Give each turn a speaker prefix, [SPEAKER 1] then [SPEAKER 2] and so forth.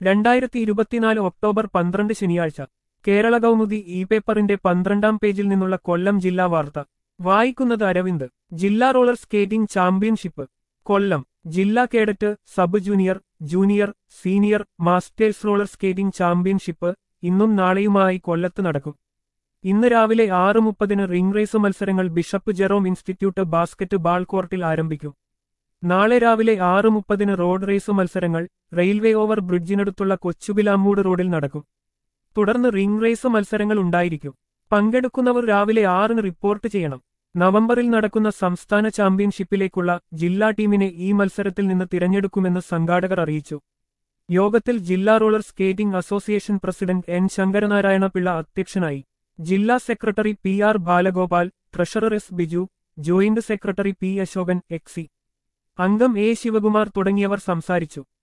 [SPEAKER 1] രണ്ടായിരത്തി ഇരുപത്തിനാല് ഒക്ടോബർ പന്ത്രണ്ട് ശനിയാഴ്ച കേരള കൗമുദി ഇ പേപ്പറിന്റെ പന്ത്രണ്ടാം പേജിൽ നിന്നുള്ള കൊല്ലം ജില്ലാ വാർത്ത വായിക്കുന്നത് അരവിന്ദ് ജില്ലാ റോളർ സ്കേറ്റിംഗ് ചാമ്പ്യൻഷിപ്പ് കൊല്ലം ജില്ലാ cadet sub junior junior senior masters roller skating championship ഇന്നും നാളെയുമായി കൊല്ലത്ത് നടക്കും ഇന്ന് രാവിലെ ആറ് മുപ്പതിന് റിംഗ് റേസ് മത്സരങ്ങൾ bishop Jerome institute basketball കോർട്ടിൽ ആരംഭിക്കും നാളെ രാവിലെ ആറ് മുപ്പതിന് റോഡ് റേസ് മത്സരങ്ങൾ റെയിൽവേ ഓവർ ബ്രിഡ്ജിനടുത്തുള്ള കൊച്ചുബിലാമ്മൂട് റോഡിൽ നടക്കും തുടർന്ന് റിംഗ് റേസ് മത്സരങ്ങൾ ഉണ്ടായിരിക്കും പങ്കെടുക്കുന്നവർ രാവിലെ ആറിന് റിപ്പോർട്ട് ചെയ്യണം നവംബറിൽ നടക്കുന്ന സംസ്ഥാന ചാമ്പ്യൻഷിപ്പിലേക്കുള്ള ജില്ലാ ടീമിനെ ഈ മത്സരത്തിൽ നിന്ന് തിരഞ്ഞെടുക്കുമെന്ന് സംഘാടകർ അറിയിച്ചു യോഗത്തിൽ ജില്ലാ roller skating association president N Sankaranarayana Pillai അധ്യക്ഷനായി ജില്ലാ secretary P R Balagopal treasurer S Biju joint secretary P Asokan exec അംഗം എ ശിവകുമാർ തുടങ്ങിയവർ സംസാരിച്ചു